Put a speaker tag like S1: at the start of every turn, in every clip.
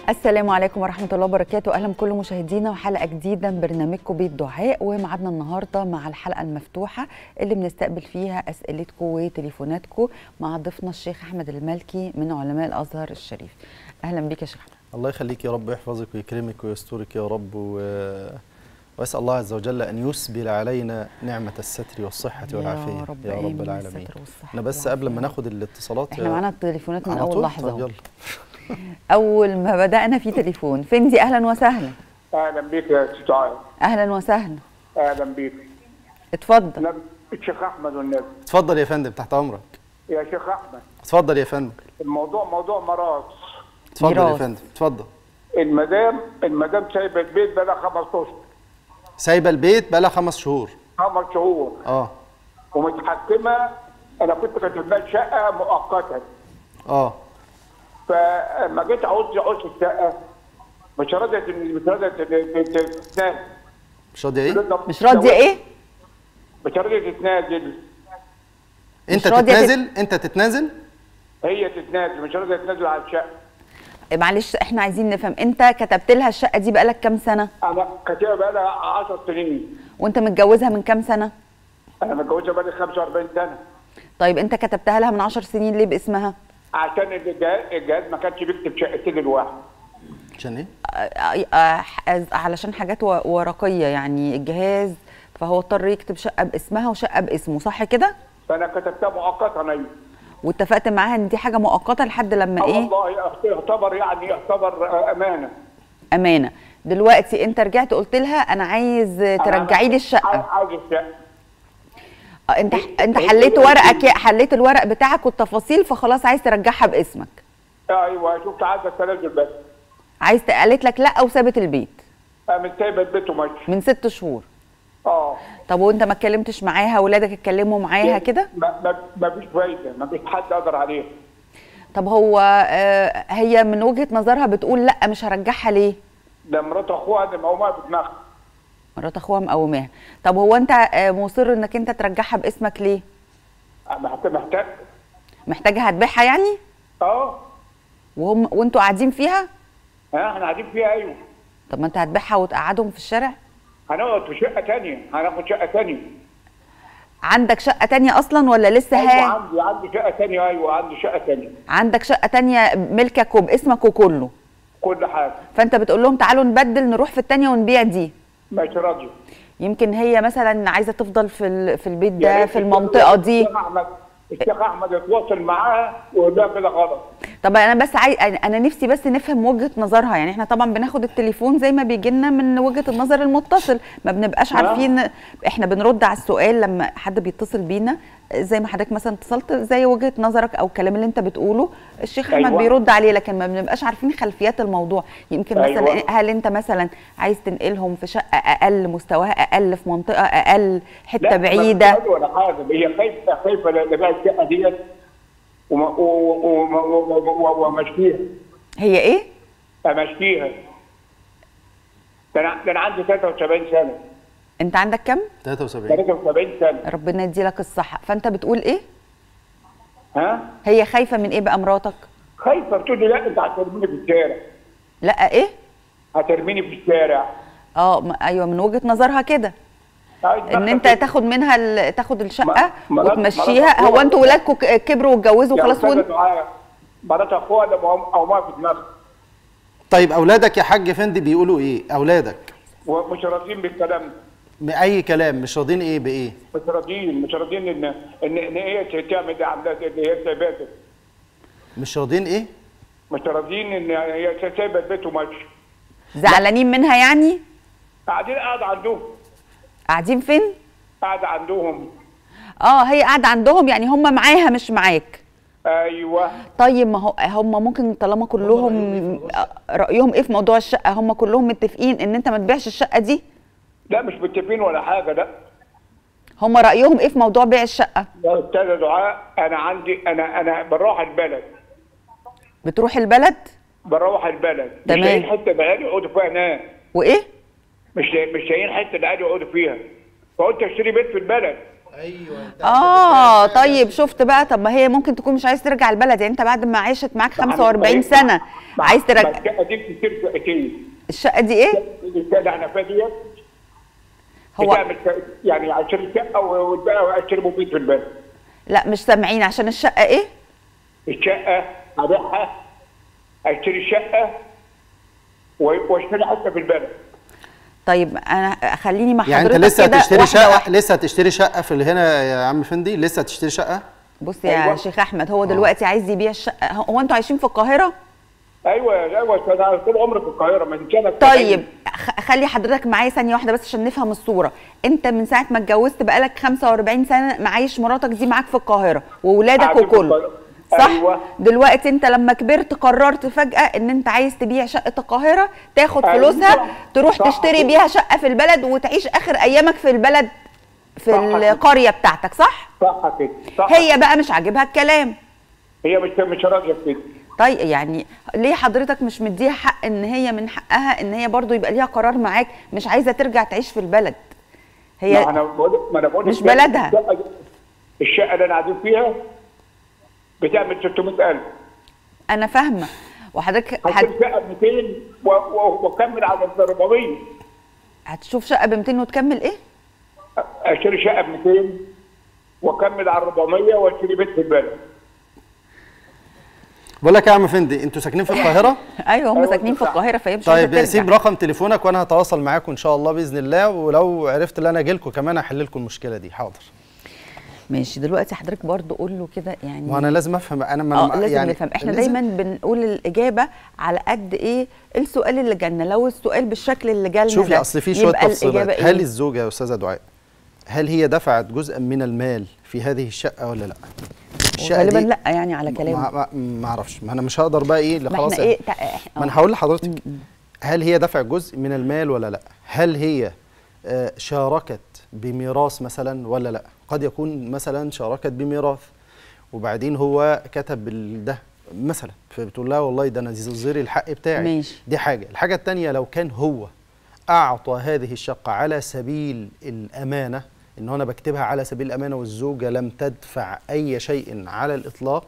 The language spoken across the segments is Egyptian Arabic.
S1: السلام عليكم ورحمة الله وبركاته أهلا بكل مشاهدينا وحلقة جديدة من برنامجكم بيت دعاء ومعادنا النهاردة مع الحلقة المفتوحة اللي بنستقبل فيها أسئلتكم وتليفوناتكم مع ضيفنا الشيخ أحمد المالكي من علماء الأزهر الشريف أهلا بك يا شيخ أحمد
S2: الله يخليك يا رب يحفظك ويكرمك ويسترك يا رب و... واسال الله عز وجل ان يسبل علينا نعمه الستر والصحه والعافيه
S1: يا رب,
S2: يا رب
S1: آمين
S2: العالمين
S1: الستر والصحة
S2: احنا بس
S1: والعافية.
S2: قبل ما ناخد الاتصالات
S1: احنا
S2: يا-
S1: معانا التليفونات من
S2: على
S1: أول
S2: طول؟
S1: لحظة
S2: طب
S1: أهو.
S2: يلا
S1: أول ما بدأنا في تليفون فندي أهلا وسهلا
S3: اهلا بيك يا ست عايز
S1: أهلا وسهلا
S3: اهلا بيك
S1: اتفضل
S3: انا الشيخ احمد والنبي
S2: اتفضل يا فندم تحت امرك
S3: يا شيخ احمد
S2: اتفضل يا فندم
S3: الموضوع موضوع ميراث
S2: اتفضل يا
S1: ميراث.
S2: فندم اتفضل
S3: المدام المدام سايبه البيت بقى لها خمس اشهر
S2: سايبه البيت بقالها خمس شهور
S3: خمس شهور
S2: اه
S3: ومتحكمه انا كنت كاتب لها شقه مؤقتا
S2: اه
S3: فلما جيت عاوز عاوز الشقه مش راضيه مش راضيه تتنازل
S2: مش راضيه ايه
S1: مش راضية إيه؟
S3: مش راضيه تتنازل
S2: انت
S1: راضية تت-
S2: تتنازل انت تتنازل
S3: هي تتنازل مش راضيه تتنازل على الشقه
S1: معلش احنا عايزين نفهم انت كتبت لها الشقة دي بقالك كام سنة؟
S3: انا كاتبها بقى لها 10 سنين
S1: وانت متجوزها من كام سنة؟
S3: انا متجوزها بقى لي 45 سنه
S1: طيب انت كتبتها لها من عشر سنين ليه باسمها؟
S3: عشان الجهاز, الجهاز ما كانش بيكتب شقتين الواحد
S2: عشان ايه
S1: آه، آه، آه، علشان حاجات و- ورقية يعني الجهاز فهو اضطر يكتب شقة باسمها وشقة باسمه صح كده؟
S3: فانا كتبتها مؤقتا ايوه
S1: واتفقت معاها ان دي حاجة مؤقتة لحد لما
S3: آه
S1: ايه؟
S3: والله يعتبر يعني يعتبر آه، امانه
S1: امانة دلوقتي انت رجعت قلت لها انا عايز ترجعي لي الشقة
S3: عايز الشقه
S1: آه، انت انت حليت ورقك يا- حليت الورق بتاعك والتفاصيل فخلاص عايز ترجعها باسمك
S3: ايوه شفت عايزه التنازل بس
S1: عايز ت- قالت لك لا وسابت البيت
S3: قامت سايبه البيت وماشيه
S1: من ست شهور
S3: اه
S1: طب وانت ما اتكلمتش معاها ولادك اتكلموا معاها كده
S3: ما, ما, ما فيش فايده ما فيش حد قدر عليها
S1: طب هو آه، هي من وجهة نظرها بتقول لا مش هرجعها ليه
S3: ده مرات اخوها اللي مقومها بدماغها
S1: مرات اخوها مقوماها طب هو انت آه، مصر انك انت ترجعها باسمك ليه
S3: محتاج محتاج
S1: محتاجها هتبيعها يعني
S3: اه
S1: وهم وانتوا قاعدين فيها
S3: ها احنا قاعدين فيها ايوه
S1: طب ما انت هتبيعها وتقعدهم في الشارع
S3: هنقعد في شقه ثانيه هناخد شقه ثانيه
S1: عندك شقة تانية اصلا ولا لسه
S3: ايوه
S1: ها
S3: عندي عندي شقه ثانيه ايوه عندي شقه ثانيه
S1: عندك شقة تانية ملكك وباسمك وكله
S3: كل حاجه
S1: فانت بتقول لهم تعالوا نبدل نروح في التانية ونبيع دي
S3: مش راضيه
S1: يمكن هي مثلا عايزة تفضل في ال- في البيت
S3: يا
S1: ده
S3: ريت
S1: في المنطقة دي
S3: الشيخ احمد الشيخ احمد يتواصل معاها ويقول لها كده غلط
S1: طب انا بس عاي... أنا- انا نفسي بس نفهم وجهه نظرها يعني احنا طبعا بناخد التليفون زي ما بيجي لنا من وجهه النظر المتصل ما بنبقاش
S3: نعم.
S1: عارفين احنا بنرد على السؤال لما حد بيتصل بينا زي ما حضرتك مثلا اتصلت زي وجهه نظرك او الكلام اللي انت بتقوله الشيخ احمد
S3: أيوة.
S1: بيرد عليه لكن ما بنبقاش عارفين خلفيات الموضوع يمكن
S3: أيوة.
S1: مثلا هل انت مثلا عايز تنقلهم في شقه اقل مستواها اقل في منطقه اقل حته
S3: لا،
S1: بعيده
S3: ما ولا حاجه هي خايفه خايفه لبيع الشقه ديت وما- و- و- و- و- و- ومشيها
S1: هي ايه
S3: امشيها ده انا ده انا عندي 73 سنه
S1: انت عندك كم
S2: 73
S3: 73 سنه
S1: ربنا يديلك الصحه فانت بتقول ايه
S3: ها
S1: هي خايفه من ايه بقى مراتك
S3: خايفه بتقول لي لا انت هترميني في الشارع
S1: لا ايه
S3: هترميني في الشارع
S1: اه م- ايوه من وجهه نظرها كده
S3: عايز
S1: ان
S3: بقى
S1: انت
S3: كده.
S1: تاخد منها ال- تاخد الشقه
S3: م- مرات-
S1: وتمشيها
S3: مرات
S1: هو
S3: أخوها-
S1: انتوا ولادكم ك- كبروا واتجوزوا
S3: يا
S1: خلاص
S3: أستاذة
S1: وانت
S3: دعاء، مرات اخوها اللي مقومها في دماغها
S2: طيب اولادك يا حاج فندي بيقولوا ايه اولادك
S3: ومش راضيين بالكلام ده
S2: م- اي كلام مش راضين ايه بايه
S3: مش راضيين مش راضيين ان ان ان هي تعمل عملات اللي هي سايباته
S2: مش راضين ايه
S3: مش راضيين ان هي سايبه البيت وماشيه
S1: زعلانين منها يعني
S3: قاعدين قاعد عندهم
S1: قاعدين فين
S3: قاعد عندهم
S1: اه هي قاعده عندهم يعني هم معاها مش معاك
S3: ايوه
S1: طيب ما هو هم ممكن طالما كلهم آه، رايهم ايه في موضوع الشقه هم كلهم متفقين ان انت ما تبيعش الشقه دي
S3: لا مش متفقين ولا حاجه لا
S1: هم رايهم ايه في موضوع بيع الشقه
S3: يا استاذه دعاء انا عندي انا انا بروح البلد
S1: بتروح البلد
S3: بروح البلد
S1: تمام.
S3: مش لاقيين حته العيال يقعدوا فيها ناس
S1: وايه
S3: مش لا- مش لاقيين حته العيال يقعدوا فيها فقلت اشتري بيت في البلد
S2: ايوه انت
S1: اه طيب شفت بقى طب ما هي ممكن تكون مش عايز ترجع البلد يعني انت بعد ما عاشت معاك
S3: ما
S1: 45
S3: عملت-
S1: سنه عايز ترجع
S3: الشقه دي كتير شقتين
S1: الشقه دي ايه
S3: الشقه العنفه ديت
S1: هو
S3: بتعمل ك- يعني اشتري شقه والباقي اشتري مبيد في البلد
S1: لا مش سامعين عشان الشقه ايه
S3: الشقه ابيعها اشتري شقه و- واشتري حته في البلد
S1: طيب انا خليني مع
S2: يعني انت
S1: حضرتك
S2: لسه
S1: كده
S2: هتشتري
S1: واحدة
S2: شقه
S1: واحدة.
S2: لسه هتشتري شقه في هنا يا عم فندي لسه هتشتري شقه
S1: بص يا
S3: أيوة.
S1: شيخ احمد هو دلوقتي عايز يبيع الشقه هو انتوا عايشين في القاهره
S3: ايوه ايوه انا طول عمري في القاهره من سنه
S1: طيب خ- خلي حضرتك معايا ثانيه واحده بس عشان نفهم الصوره انت من ساعه ما اتجوزت بقالك 45 سنه معايش مراتك دي معاك في القاهره واولادك
S3: قاعدين في
S1: وكله
S3: القاهرة.
S1: صح
S3: أيوة.
S1: دلوقتي انت لما كبرت قررت فجاه ان انت عايز تبيع شقه القاهره تاخد
S3: أيوة.
S1: فلوسها تروح
S3: صح
S1: تشتري
S3: كده.
S1: بيها شقه في البلد وتعيش اخر ايامك في البلد في
S3: صح كده.
S1: القريه بتاعتك صح
S3: صح كده صح
S1: هي بقى مش عاجبها الكلام
S3: هي مش مش راضيه كده
S1: طيب يعني ليه حضرتك مش مديها حق ان هي من حقها ان هي برضو يبقى ليها قرار معاك مش عايزه ترجع تعيش في البلد
S3: ما
S1: هي
S3: انا بقول ما انا بقول
S1: مش
S3: لك
S1: بلدها.
S3: الشقه الشقه اللي انا قاعدين فيها بتعمل 600000
S1: انا فاهمه وحضرتك هت...
S3: هشتري شقه ب 200 و- و- واكمل على 400
S1: هتشوف شقه ب 200 وتكمل ايه
S3: اشتري شقه ب 200 واكمل على 400 واشتري بيت في البلد
S2: بقول لك يا عم فندي انتوا ساكنين في القاهره
S1: ايوه هم
S3: أيوة،
S1: ساكنين في
S3: صح.
S1: القاهره فهي مش عايزه
S2: طيب
S1: ترجع
S2: سيب رقم تليفونك وانا هتواصل معاكم ان شاء الله باذن الله ولو عرفت ان انا اجي لكم كمان هحل لكم المشكله دي حاضر
S1: ماشي دلوقتي حضرتك برضو قول له كده يعني
S2: وانا لازم افهم انا ما
S1: اه
S2: أنا
S1: لازم
S2: يعني
S1: نفهم احنا
S2: لازم-
S1: دايما بنقول الاجابه على قد ايه السؤال اللي جالنا لو السؤال بالشكل اللي جالنا
S2: شوفي
S1: ده
S2: اصل في شويه
S1: يبقى
S2: تفصيلات
S1: الإجابة
S2: هل
S1: إيه؟
S2: الزوجه يا استاذه دعاء هل هي دفعت جزءا من المال في هذه الشقه ولا لا
S1: غالبا لا يعني على كلامه
S2: ما, ما, ما اعرفش ما انا مش هقدر بقى ايه
S1: ما
S2: خلاص
S1: احنا ايه تع-
S2: ما انا
S1: آه.
S2: هقول لحضرتك هل هي دفعت جزء من المال ولا لا هل هي آه، شاركت بميراث مثلا ولا لا قد يكون مثلا شاركت بميراث وبعدين هو كتب ال- ده مثلا فبتقول لها والله ده انا زري الحق بتاعي
S1: ماشي.
S2: دي حاجه الحاجه الثانيه لو كان هو اعطى هذه الشقه على سبيل الامانه ان انا بكتبها على سبيل الامانه والزوجه لم تدفع اي شيء على الاطلاق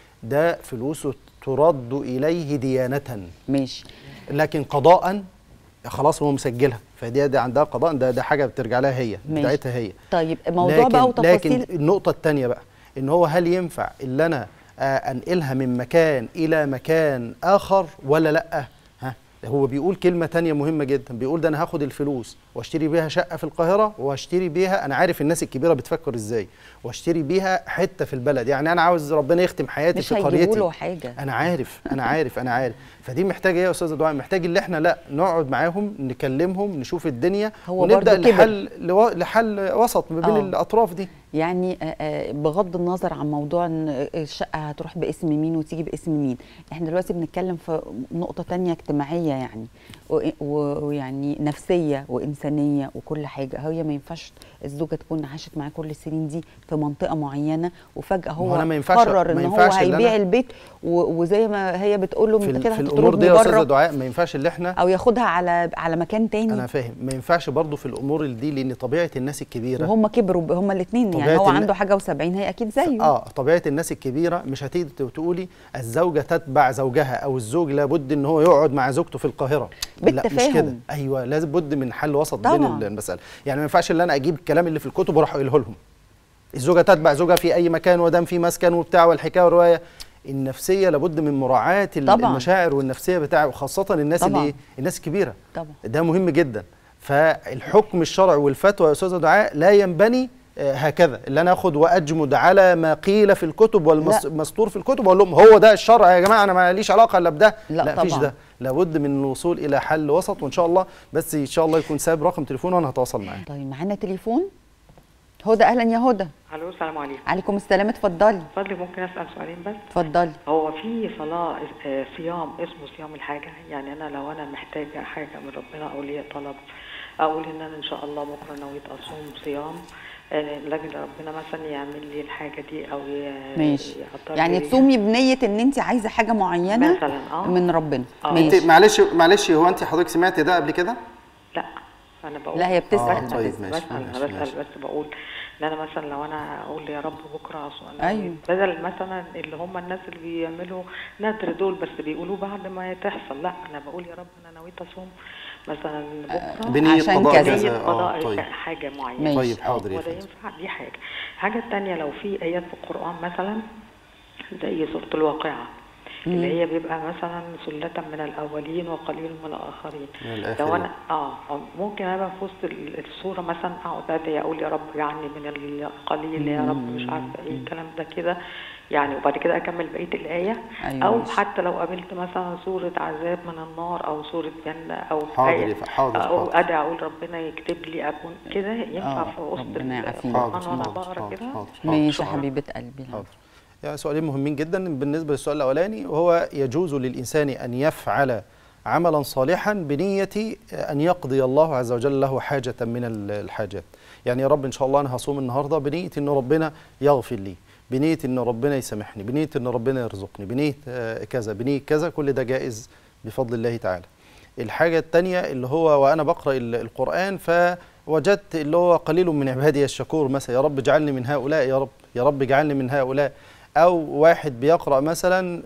S2: ده فلوسه ترد اليه ديانه
S1: ماشي
S2: لكن قضاء خلاص هو مسجلها فدي دي عندها قضاء ده ده حاجه بترجع لها هي
S1: ماشي.
S2: بتاعتها هي
S1: طيب موضوع
S2: لكن
S1: بقى وتفاصيل
S2: لكن النقطه الثانيه بقى ان هو هل ينفع ان انا آه، انقلها من مكان الى مكان اخر ولا لا ها هو بيقول كلمه تانية مهمه جدا بيقول ده انا هاخد الفلوس واشتري بيها شقه في القاهره واشتري بيها انا عارف الناس الكبيره بتفكر ازاي واشتري بيها حته في البلد يعني انا عاوز ربنا يختم حياتي
S1: مش
S2: في
S1: هيجيبوا
S2: قريتي
S1: له حاجه
S2: انا عارف انا عارف انا عارف فدي محتاجه ايه يا استاذه دعاء محتاج ان احنا لا نقعد معاهم نكلمهم نشوف الدنيا
S1: هو
S2: ونبدا
S1: برضو كبر.
S2: لحل لو- لحل وسط ما بين
S1: آه.
S2: الاطراف دي
S1: يعني آه، آه، بغض النظر عن موضوع ان الشقه هتروح باسم مين وتيجي باسم مين احنا دلوقتي بنتكلم في نقطه تانية اجتماعيه يعني و- و- ويعني نفسيه وانسانيه وكل حاجه هي ما ينفعش الزوجه تكون عاشت معاه كل السنين دي في منطقه معينه وفجاه
S2: ما
S1: هو
S2: هو أنا ما ينفعش-
S1: قرر
S2: ما
S1: ان هو
S2: ينفعش اللي
S1: هيبيع
S2: أنا-
S1: البيت و- وزي ما هي بتقول له
S2: في,
S1: انت
S2: ال-
S1: كده
S2: في الامور
S1: هتطردني
S2: دي يا استاذه
S1: بره
S2: دعاء ما ينفعش اللي احنا
S1: او ياخدها على على مكان تاني
S2: انا فاهم ما ينفعش برضو في الامور دي لان طبيعه الناس الكبيره
S1: وهم كبروا هم الاثنين يعني
S2: طبيعة
S1: هو
S2: الن-
S1: عنده حاجه و70 هي اكيد زيه
S2: اه طبيعه الناس الكبيره مش هتيجي تقولي الزوجه تتبع زوجها او الزوج لابد ان هو يقعد مع زوجته في القاهره لا مش
S1: بالتفاهم.
S2: كده ايوه لازم بد من حل وسط بين
S1: طبعاً.
S2: ال- المساله يعني ما ينفعش ان انا اجيب الكلام اللي في الكتب واروح اقوله لهم الزوجه تتبع زوجها في اي مكان ودام في مسكن وبتاع والحكايه والروايه النفسيه لابد من مراعاه ال-
S1: طبعاً.
S2: المشاعر والنفسيه بتاع وخاصه الناس
S1: طبعاً.
S2: اللي الناس الكبيره
S1: طبعا
S2: ده مهم جدا فالحكم الشرعي والفتوى يا استاذه دعاء لا ينبني آه، هكذا اللي انا اخد واجمد على ما قيل في الكتب والمسطور في الكتب واقول لهم هو ده الشرع يا جماعه انا ماليش علاقه الا بده
S1: لا
S2: لا فيش
S1: طبعاً.
S2: ده لابد من الوصول الى حل وسط وان شاء الله بس ان شاء الله يكون ساب رقم تليفونه وانا هتواصل معاه
S1: طيب معانا تليفون هدى اهلا يا هدى
S4: الو السلام عليكم
S1: عليكم السلام اتفضلي
S4: فضلي ممكن اسال سؤالين بس
S1: اتفضلي
S4: هو في صلاه آه، صيام اسمه صيام الحاجه يعني انا لو انا محتاجه حاجه من ربنا او ليا طلب اقول ان انا ان شاء الله بكره نويت اصوم صيام آه، لاجل ربنا مثلا يعمل لي الحاجه دي او ي-
S1: ماشي
S4: يقدر
S1: يعني
S4: لي-
S1: تصومي بنيه ان انت عايزه حاجه معينه
S4: مثلاً، آه.
S1: من ربنا
S4: آه.
S2: انت
S1: ماشي
S2: معلش معلش هو انت حضرتك سمعت ده قبل كده
S4: لا انا بقول
S1: لا، هي بتسأل.
S4: بسأل
S2: آه، طيب،
S4: بس
S2: ماشي،
S4: بسأل
S2: ماشي،
S4: بسأل
S2: ماشي.
S4: بس بقول ان انا مثلا لو انا اقول يا رب بكره أصوم
S1: أيوة.
S4: بدل مثلا اللي هم الناس اللي بيعملوا نذر دول بس بيقولوه بعد ما تحصل لا انا بقول يا رب انا نويت اصوم مثلا بكره
S2: بنية
S1: عشان
S2: قضاء
S1: كذا.
S2: كذا
S4: نية
S2: اه
S4: قضاء
S2: طيب
S4: حاجه معينه
S1: ماشي.
S2: طيب حاضر يا
S4: وده
S2: فندم
S4: ينفع دي حاجه الحاجه الثانيه لو في ايات في القران مثلا زي سوره الواقعه اللي هي بيبقى مثلا سلة من الأولين وقليل من الآخرين
S2: من الآخرين.
S4: لو أنا اه ممكن أنا في وسط ال- السورة مثلا أقعد أدعي أقول يا رب يعني من القليل يا رب مش عارفة إيه الكلام ده كده يعني وبعد كده أكمل بقية الآية
S1: أيوة
S4: أو
S1: ماشي.
S4: حتى لو قابلت مثلا سورة عذاب من النار أو سورة جنة أو
S2: حاضر
S4: آية
S2: يا ف- حاضر،
S4: أو
S2: حاضر.
S4: أدعي أقول ربنا يكتب لي أكون كده ينفع
S1: آه،
S4: في وسط
S1: ربنا يعافيك.
S4: القرآن
S2: حاضر
S4: وأنا
S2: حاضر
S4: بقرا
S2: حاضر
S4: كده
S2: حاضر
S1: ماشي يا
S2: شكراً.
S1: حبيبه قلبي
S2: حاضر يعني سؤالين مهمين جدا بالنسبة للسؤال الأولاني وهو يجوز للإنسان أن يفعل عملا صالحا بنية أن يقضي الله عز وجل له حاجة من ال- الحاجات يعني يا رب إن شاء الله أنا هصوم النهاردة بنية أن ربنا يغفر لي بنية أن ربنا يسامحني بنية أن ربنا يرزقني بنية آه، كذا بنية كذا كل ده جائز بفضل الله تعالى الحاجة التانية اللي هو وأنا بقرأ ال- القرآن فوجدت اللي هو قليل من عبادي الشكور مثلا يا رب اجعلني من هؤلاء يا رب يا رب اجعلني من هؤلاء أو واحد بيقرأ مثلا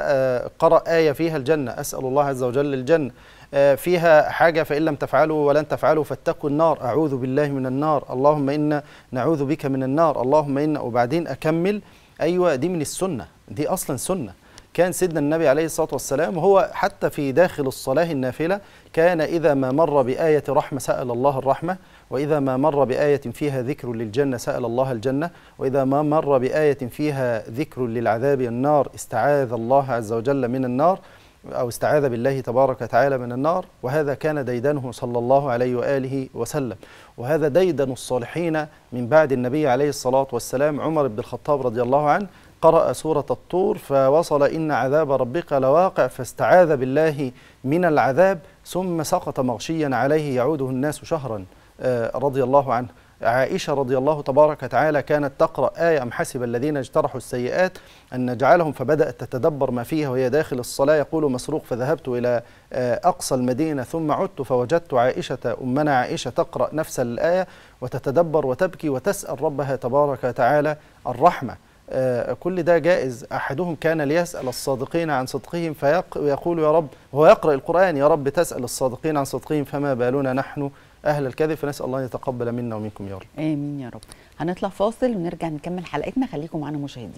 S2: فقرأ آية فيها الجنة أسأل الله عز وجل الجنة آه، فيها حاجة فإن لم تفعلوا ولن تفعلوا فاتقوا النار أعوذ بالله من النار اللهم إنا نعوذ بك من النار اللهم إنا وبعدين أكمل أيوة دي من السنة دي أصلا سنة كان سيدنا النبي عليه الصلاة والسلام هو حتى في داخل الصلاة النافلة كان إذا ما مر بآية رحمة سأل الله الرحمة وإذا ما مر بآية فيها ذكر للجنة سأل الله الجنة وإذا ما مر بآية فيها ذكر للعذاب النار استعاذ الله عز وجل من النار أو استعاذ بالله تبارك وتعالى من النار وهذا كان ديدنه صلى الله عليه وآله وسلم وهذا ديدن الصالحين من بعد النبي عليه الصلاة والسلام عمر بن الخطاب رضي الله عنه قرأ سورة الطور فوصل إن عذاب ربك لواقع فاستعاذ بالله من العذاب ثم سقط مغشيا عليه يعوده الناس شهرا آه، رضي الله عنه عائشة رضي الله تبارك وتعالى كانت تقرأ آية أم حسب الذين اجترحوا السيئات أن نجعلهم فبدأت تتدبر ما فيها وهي داخل الصلاة يقول مسروق فذهبت إلى آه، أقصى المدينة ثم عدت فوجدت عائشة أمنا عائشة تقرأ نفس الآية وتتدبر وتبكي وتسأل ربها تبارك وتعالى الرحمة آه، كل ده جائز أحدهم كان ليسأل الصادقين عن صدقهم فيقول يا رب هو يقرأ القرآن يا رب تسأل الصادقين عن صدقهم فما بالنا نحن أهل الكذب فنسأل الله أن يتقبل منا ومنكم يا رب
S1: امين يا رب هنطلع فاصل ونرجع نكمل حلقتنا خليكم معانا مشاهدين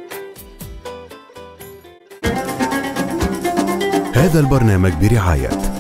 S5: هذا البرنامج برعاية